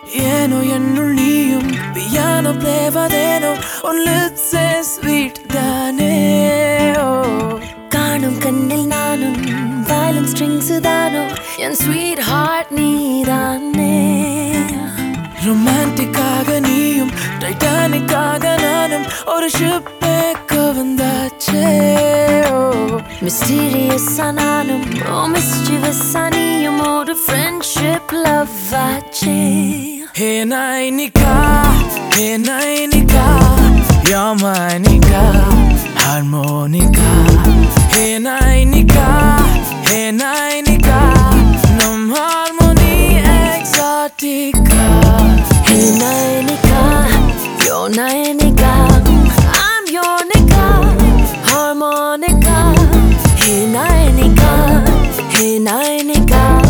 ஏனோ என்னுள் நீயும் பியானோ பிளேவதேனோ உன் லிப்ஸே ஸ்வீட் தானே ஓ காணும் கண்ணில் நானும் வயலன் ஸ்ட்ரிங்ஸ் தானோ என் ஸ்வீட் ஹார்ட் நீதானே ரொமான்டிக்காக நீயும் டைட்டானிக்காக நானும் ஒரு ஷிப்பே கவர்ந்தாச்சே ஓ மிஸ்டீரியஸா நானும் ஓ மிஸ்டிவஸா நீயும் ஒரு ஃப்ரெண்ட்ஷிப் லவ் ஆச்சே Hey Nainika, hey Nainika, you're my Nika, harmonica. Hey Nainika, hey Nainika, num harmony exotica. Hey Nainika, you're Nainika, I'm your Nika, harmonica. Hey Nainika, hey Nainika.